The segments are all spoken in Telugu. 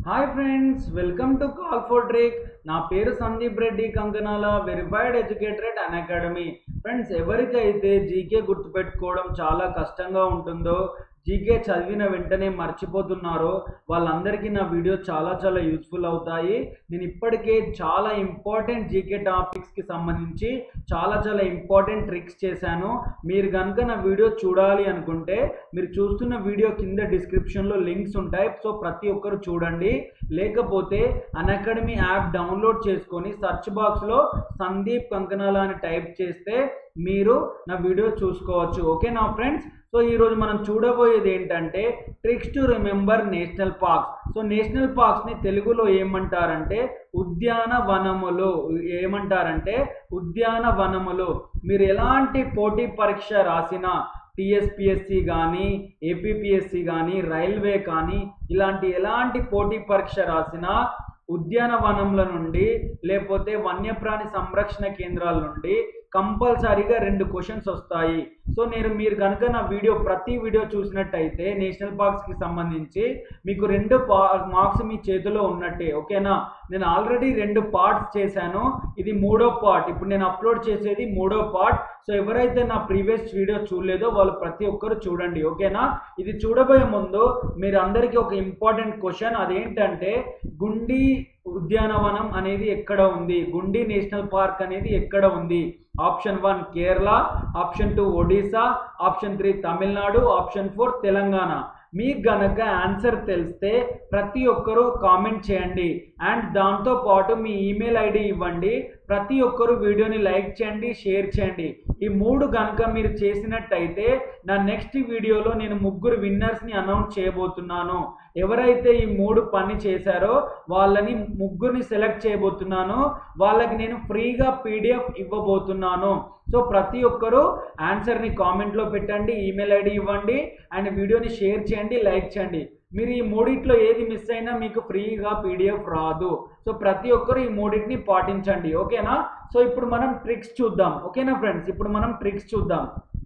hi friends welcome to call for trick నా పేరు Sandeep Reddy Kankanala verified educated Unacademy friends ఎవరికైతే జీకే గుర్తుపెట్టుకోవడం చాలా కష్టంగా ఉంటుందో జీకే చదివిన వెంటనే మర్చిపోతున్నారో వాళ్ళందరికీ నా వీడియో చాలా చాలా యూస్ఫుల్ అవుతాయి నేను ఇప్పటికే చాలా ఇంపార్టెంట్ జీకే టాపిక్స్కి సంబంధించి చాలా చాలా ఇంపార్టెంట్ ట్రిక్స్ చేశాను మీరు కనుక నా వీడియో చూడాలి అనుకుంటే మీరు చూస్తున్న వీడియో కింద డిస్క్రిప్షన్లో లింక్స్ ఉంటాయి సో ప్రతి ఒక్కరు చూడండి లేకపోతే అన్ అకాడమీ యాప్ డౌన్లోడ్ చేసుకొని సెర్చ్ బాక్స్లో సందీప్ కంకనాల అని టైప్ చేస్తే మీరు నా వీడియో చూసుకోవచ్చు ఓకే నా ఫ్రెండ్స్ సో ఈరోజు మనం చూడబోయేది ఏంటంటే tricks to remember national parks so national పార్క్స్ని తెలుగులో ఏమంటారంటే ఉద్యాన వనములు ఏమంటారంటే ఉద్యాన వనములు మీరు ఎలాంటి పోటీ పరీక్ష రాసినా టిఎస్పిఎస్సి కానీ ఏపీపీఎస్సి కానీ రైల్వే కానీ ఇలాంటి ఎలాంటి పోటీ పరీక్ష రాసినా ఉద్యానవనంల నుండి లేకపోతే వన్యప్రాణి సంరక్షణ కేంద్రాల నుండి కంపల్సరీగా రెండు క్వశ్చన్స్ వస్తాయి సో నేను మీరు కనుక నా వీడియో ప్రతి వీడియో చూసినట్టయితే నేషనల్ పార్క్స్కి సంబంధించి మీకు రెండు పా మార్క్స్ మీ చేతిలో ఉన్నట్టే ఓకేనా నేను ఆల్రెడీ రెండు పార్ట్స్ చేశాను ఇది మూడో పార్ట్ ఇప్పుడు నేను అప్లోడ్ చేసేది మూడో పార్ట్ సో ఎవరైతే నా ప్రీవియస్ వీడియో చూడలేదో వాళ్ళు ప్రతి ఒక్కరు చూడండి ఓకేనా ఇది చూడబోయే ముందు మీరు అందరికీ ఒక ఇంపార్టెంట్ క్వశ్చన్ అదేంటంటే గుండి ఉద్యానవనం అనేది ఎక్కడ ఉంది గుండి నేషనల్ పార్క్ అనేది ఎక్కడ ఉంది option one Kerala option two Odisha option three Tamil Nadu option four Telangana మీకు గనక ఆన్సర్ తెలిస్తే ప్రతి ఒక్కరూ కామెంట్ చేయండి అండ్ దాంతో పాటు మీ ఈమెయిల్ ఐడి ఇవ్వండి ప్రతి ఒక్కరు వీడియోని లైక్ చేయండి షేర్ చేయండి ఈ మూడు కనుక మీరు చేసినట్టయితే నా నెక్స్ట్ వీడియోలో నేను ముగ్గురు విన్నర్స్ని అనౌన్స్ చేయబోతున్నాను ఎవరైతే ఈ మూడు పని చేశారో వాళ్ళని ముగ్గురిని సెలెక్ట్ చేయబోతున్నాను వాళ్ళకి నేను ఫ్రీగా పీడిఎఫ్ ఇవ్వబోతున్నాను సో ప్రతి ఒక్కరూ ఆన్సర్ని కామెంట్లో పెట్టండి ఈమెయిల్ ఐడి ఇవ్వండి అండ్ వీడియోని షేర్ చేయండి లైక్ చేయండి మీరు ఈ మూడిట్లో ఏది మిస్ అయినా మీకు ఫ్రీగా పీడిఎఫ్ రాదు సో ప్రతి ఒక్కరు ఈ మూడింటిని పాటించండి ఓకేనా సో ఇప్పుడు మనం ట్రిక్స్ చూద్దాం ఓకేనా ఫ్రెండ్స్ ఇప్పుడు మనం ట్రిక్స్ చూద్దాం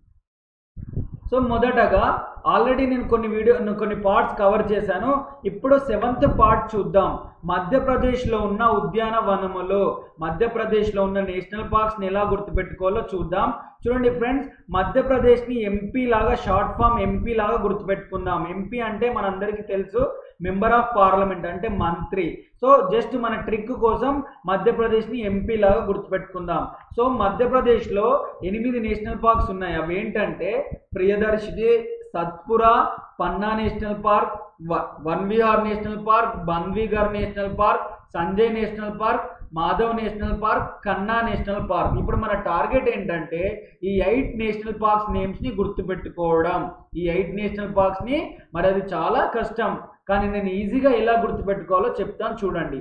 సో మొదటగా ఆల్రెడీ నేను కొన్ని వీడియో కొన్ని పార్ట్స్ కవర్ చేశాను ఇప్పుడు సెవెంత్ పార్ట్ చూద్దాం మధ్యప్రదేశ్లో ఉన్న ఉద్యానవనములు మధ్యప్రదేశ్లో ఉన్న నేషనల్ పార్క్స్ని ఎలా గుర్తుపెట్టుకోవాలో చూద్దాం చూడండి ఫ్రెండ్స్ మధ్యప్రదేశ్ని ఎంపీ లాగా షార్ట్ ఫామ్ ఎంపీ లాగా గుర్తుపెట్టుకుందాం ఎంపీ అంటే మనందరికీ తెలుసు మెంబర్ ఆఫ్ పార్లమెంట్ అంటే మంత్రి సో జస్ట్ మన ట్రిక్ కోసం మధ్యప్రదేశ్ని ఎంపీ లాగా గుర్తుపెట్టుకుందాం సో మధ్యప్రదేశ్లో ఎనిమిది నేషనల్ పార్క్స్ ఉన్నాయి అవి ఏంటంటే Priyadarshini Satpura Panna national park Van Vihar national park Bandhavgarh national park Sanjay national park Madhav national park Kanha national park ఇప్పుడు మన టార్గెట్ ఏంటంటే ఈ ఎయిట్ నేషనల్ పార్క్స్ నేమ్స్ని గుర్తుపెట్టుకోవడం ఈ ఎయిట్ నేషనల్ పార్క్స్ని మరి అది చాలా కష్టం కానీ నేను ఈజీగా ఎలా గుర్తుపెట్టుకోవాలో చెప్తాను చూడండి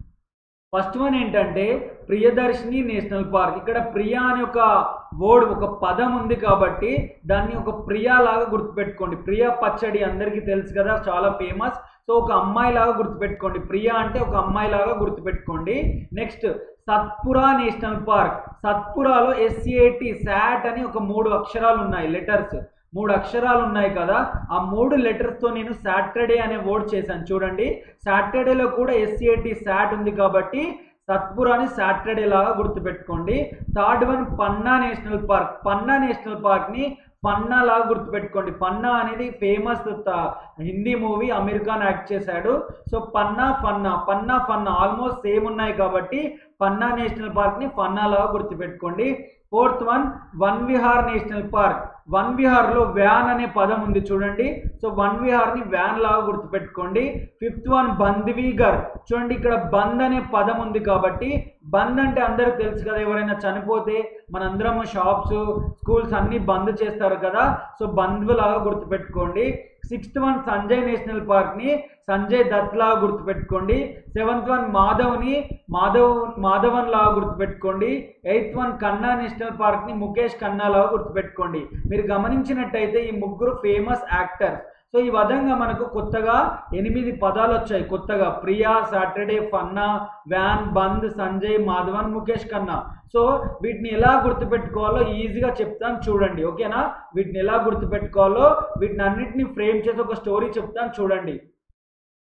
ఫస్ట్ వన్ ఏంటంటే ప్రియదర్శిని నేషనల్ పార్క్ ఇక్కడ ప్రియా అనే ఒక వర్డ్ ఒక పదం ఉంది కాబట్టి దాన్ని ఒక ప్రియా లాగా గుర్తుపెట్టుకోండి ప్రియా పచ్చడి అందరికీ తెలుసు కదా చాలా ఫేమస్ సో ఒక అమ్మాయి లాగా గుర్తుపెట్టుకోండి ప్రియా అంటే ఒక అమ్మాయి లాగా గుర్తుపెట్టుకోండి నెక్స్ట్ సత్పురా నేషనల్ పార్క్ సత్పురాలో ఎస్సిఏటి శాట్ అని ఒక మూడు అక్షరాలు ఉన్నాయి లెటర్స్ మూడు అక్షరాలు ఉన్నాయి కదా ఆ మూడు లెటర్స్తో నేను సాటర్డే అనే వర్డ్ చేశాను చూడండి సాటర్డేలో కూడా ఎస్సిఏటి శాట్ ఉంది కాబట్టి సత్పురాని సాటర్డే లాగా గుర్తుపెట్టుకోండి third one Panna national park Panna national పార్క్ని పన్నా లాగా గుర్తుపెట్టుకోండి పన్నా అనేది famous Hindi movie Aamir Khan act చేశాడు so Panna Fanaa Panna Fanaa almost same ఉన్నాయి కాబట్టి పన్నా నేషనల్ పార్క్ని ఫన్నా లాగా గుర్తుపెట్టుకోండి fourth one Van Vihar national park Van విహార్లో వ్యాన్ అనే పదం ఉంది చూడండి సో వన్ విహార్ని వ్యాన్ లాగా గుర్తుపెట్టుకోండి ఫిఫ్త్ వన్ బంద్వీగర్ చూడండి ఇక్కడ బంద్ అనే పదం ఉంది కాబట్టి బంద్ అంటే అందరికి తెలుసు కదా ఎవరైనా చనిపోతే మనందరం షాప్స్ స్కూల్స్ అన్నీ బంద్ చేస్తారు కదా సో బంద్ లాగా గుర్తుపెట్టుకోండి సిక్స్త్ వన్ సంజయ్ నేషనల్ పార్క్ని సంజయ్ దత్ లాగా గుర్తుపెట్టుకోండి సెవెంత్ వన్ మాధవ్ని మాధవ్ మాధవన్ లాగా గుర్తుపెట్టుకోండి ఎయిత్ వన్ కన్నా నేషనల్ పార్క్ని ముఖేష్ కన్నా లాగా గుర్తుపెట్టుకోండి మీరు గమనించినట్టయితే ఈ ముగ్గురు ఫేమస్ యాక్టర్స్ సో ఈ విధంగా మనకు కొత్తగా ఎనిమిది పదాలు వచ్చాయి కొత్తగా Priya Saturday Fanaa van bandh Sanjay Madhavan Mukesh Khanna so వీటిని ఎలా గుర్తుపెట్టుకోవాలో ఈజీగా చెప్తాను చూడండి ఓకేనా వీటిని ఎలా గుర్తుపెట్టుకోవాలో వీటిని అన్నిటిని ఫ్రేమ్ చేసి ఒక స్టోరీ చెప్తాను చూడండి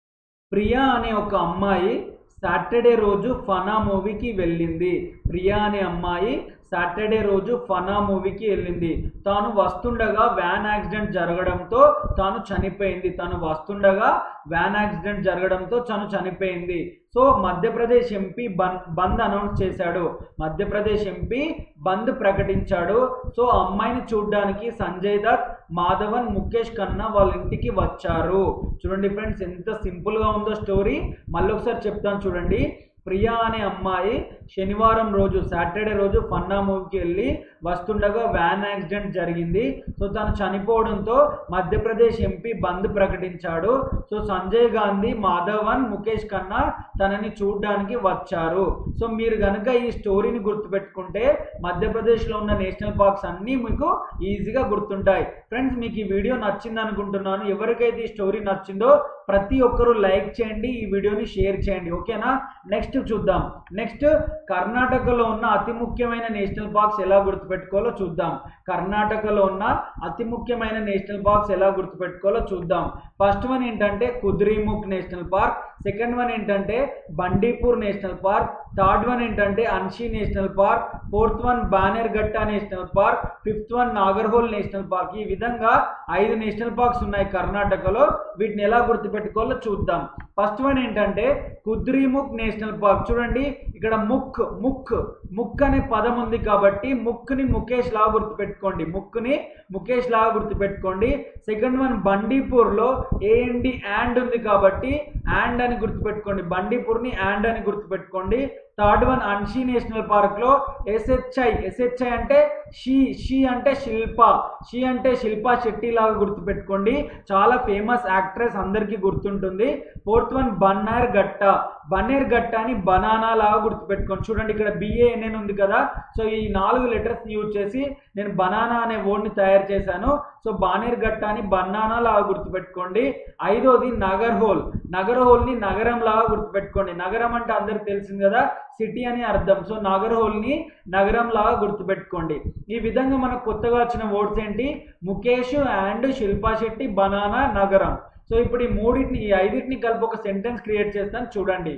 ప్రియా అనే ఒక అమ్మాయి సాటర్డే రోజు ఫనా మూవీకి వెళ్ళింది ప్రియా అనే అమ్మాయి సాటర్డే రోజు ఫనా మూవీకి వెళ్ళింది తాను వస్తుండగా వ్యాన్ యాక్సిడెంట్ జరగడంతో తాను చనిపోయింది తను వస్తుండగా వ్యాన్ యాక్సిడెంట్ జరగడంతో తను చనిపోయింది సో మధ్యప్రదేశ్ ఎంపీ బంద్ బంద్ అనౌన్స్ చేశాడు మధ్యప్రదేశ్ ఎంపీ బంద్ ప్రకటించాడు సో ఆ అమ్మాయిని చూడడానికి సంజయ్ దత్ మాధవన్ ముఖేష్ ఖన్నా వాళ్ళ ఇంటికి వచ్చారు చూడండి ఫ్రెండ్స్ ఎంత సింపుల్గా ఉందో స్టోరీ మళ్ళీ ఒకసారి చెప్తాను చూడండి ప్రియా అనే అమ్మాయి శనివారం రోజు సాటర్డే రోజు ఫన్నా మూవీకి వెళ్ళి వస్తుండగా వ్యాన్ యాక్సిడెంట్ జరిగింది సో తను చనిపోవడంతో మధ్యప్రదేశ్ ఎంపీ బంద్ ప్రకటించాడు సో సంజయ్ గాంధీ మాధవన్ ముఖేష్ ఖన్నా తనని చూడడానికి వచ్చారు సో మీరు కనుక ఈ స్టోరీని గుర్తుపెట్టుకుంటే మధ్యప్రదేశ్లో ఉన్న నేషనల్ పార్క్స్ అన్నీ మీకు ఈజీగా గుర్తుంటాయి ఫ్రెండ్స్ మీకు ఈ వీడియో నచ్చింది అనుకుంటున్నాను ఎవరికైతే ఈ స్టోరీ నచ్చిందో ప్రతి ఒక్కరూ లైక్ చేయండి ఈ వీడియోని షేర్ చేయండి ఓకేనా నెక్స్ట్ చూద్దాం నెక్స్ట్ కర్ణాటకలో ఉన్న అతి ముఖ్యమైన నేషనల్ పార్క్స్ ఎలా గుర్తుపెట్టుకోవాలో చూద్దాం కర్ణాటకలో ఉన్న అతి ముఖ్యమైన నేషనల్ పార్క్స్ ఎలా గుర్తుపెట్టుకోవాలో చూద్దాం ఫస్ట్ వన్ ఏంటంటే Kudremukh national park second one ఏంటంటే Bandipur national park third one ఏంటంటే Anshi national park fourth one Bannerghatta national park fifth one Nagarhole national park ఈ విధంగా ఐదు నేషనల్ పార్క్స్ ఉన్నాయి కర్ణాటకలో వీటిని ఎలా గుర్తుపెట్టుకోవాలో చూద్దాం ఫస్ట్ వన్ ఏంటంటే కుద్రీముఖ్ నేషనల్ పార్క్ చూడండి ఇక్కడ ముక్ ముక్ ముక్ అనే పదం ఉంది కాబట్టి ముక్ని ముఖేష్ లాగా గుర్తుపెట్టుకోండి ముక్ని ముఖేష్ లాగా గుర్తుపెట్టుకోండి సెకండ్ వన్ బండీపూర్లో ఏఎండి యాండ్ ఉంది కాబట్టి యాండ్ అని గుర్తుపెట్టుకోండి బండీపూర్ని యాండ్ అని గుర్తుపెట్టుకోండి థర్డ్ వన్ అన్షి నేషనల్ పార్క్లో ఎస్హెచ్ఐ ఎస్హెచ్ఐ అంటే షీ షీ అంటే శిల్ప షీ అంటే శిల్పా శెట్టి లాగా గుర్తుపెట్టుకోండి చాలా ఫేమస్ యాక్ట్రెస్ అందరికీ గుర్తుంటుంది ఫోర్త్ వన్ బన్నర్ గట్ట బన్నేర్ గట్ట అని బనానా లాగా గుర్తుపెట్టుకోండి చూడండి ఇక్కడ బిఏఎన్ఎన్ ఉంది కదా సో ఈ నాలుగు లెటర్స్ యూజ్ చేసి నేను బనానా అనే వర్డ్ని తయారు చేశాను సో బానేర్ గట్ట అని బనానా లాగా గుర్తుపెట్టుకోండి ఐదోది నగర్ హోల్ నగర్ హోల్ని నగరం లాగా గుర్తుపెట్టుకోండి నగరం అంటే అందరికి తెలిసింది కదా సిటీ అని అర్థం సో నగర్ హోల్ని నగరం లాగా గుర్తుపెట్టుకోండి ఈ విధంగా మనకు కొత్తగా వచ్చిన వర్డ్స్ ఏంటి ముఖేష్ అండ్ శిల్పా శెట్టి బనానా నగరం సో ఇప్పుడు ఈ మూడింటిని ఈ ఐదింటిని కలిపి ఒక సెంటెన్స్ క్రియేట్ చేస్తాను చూడండి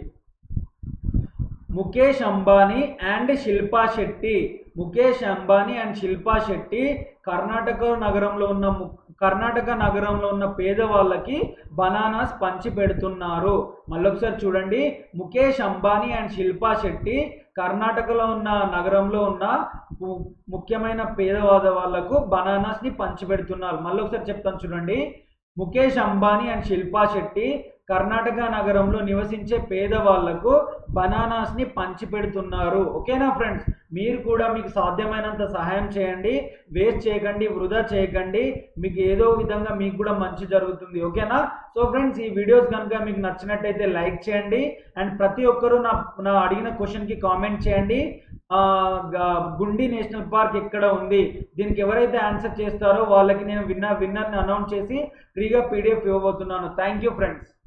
ముఖేష్ అంబానీ అండ్ శిల్పా శెట్టి ముఖేష్ అంబానీ అండ్ శిల్పా శెట్టి కర్ణాటక నగరంలో ఉన్న ము- కర్ణాటక నగరంలో ఉన్న పేదవాళ్ళకి బనానాస్ పంచి పెడుతున్నారు మళ్ళొకసారి చూడండి ముఖేష్ అంబానీ అండ్ శిల్పా శెట్టి కర్ణాటకలో ఉన్న నగరంలో ఉన్న ము- ముఖ్యమైన పేదవాద వాళ్ళకు బనానాస్ని పంచి పెడుతున్నారు మళ్ళొకసారి చెప్తాను చూడండి ముఖేష్ అంబానీ అండ్ శిల్పా శెట్టి కర్ణాటక నగరంలో నివసించే పేదవాళ్లకు బనానాస్ని పంచిపెడుతున్నారు ఓకేనా ఫ్రెండ్స్ మీరు కూడా మీకు సాధ్యమైనంత సహాయం చేయండి వేస్ట్ చేయకండి వృధా చేయకండి మీకు ఏదో విధంగా మీకు కూడా మంచి జరుగుతుంది ఓకేనా సో ఫ్రెండ్స్ ఈ వీడియోస్ కనుక మీకు నచ్చినట్టయితే లైక్ చేయండి అండ్ ప్రతి ఒక్కరూ నా నా అడిగిన క్వశ్చన్కి కామెంట్ చేయండి ఆ, గ- గుండి నేషనల్ పార్క్ ఎక్కడ ఉంది దీనికి ఎవరైతే ఆన్సర్ చేస్తారో వాళ్ళకి నేను విన్నర్ విన్నర్ని అనౌన్స్ చేసి ఫ్రీగా పీడిఎఫ్ ఇవ్వబోతున్నాను థ్యాంక్ యూ ఫ్రెండ్స్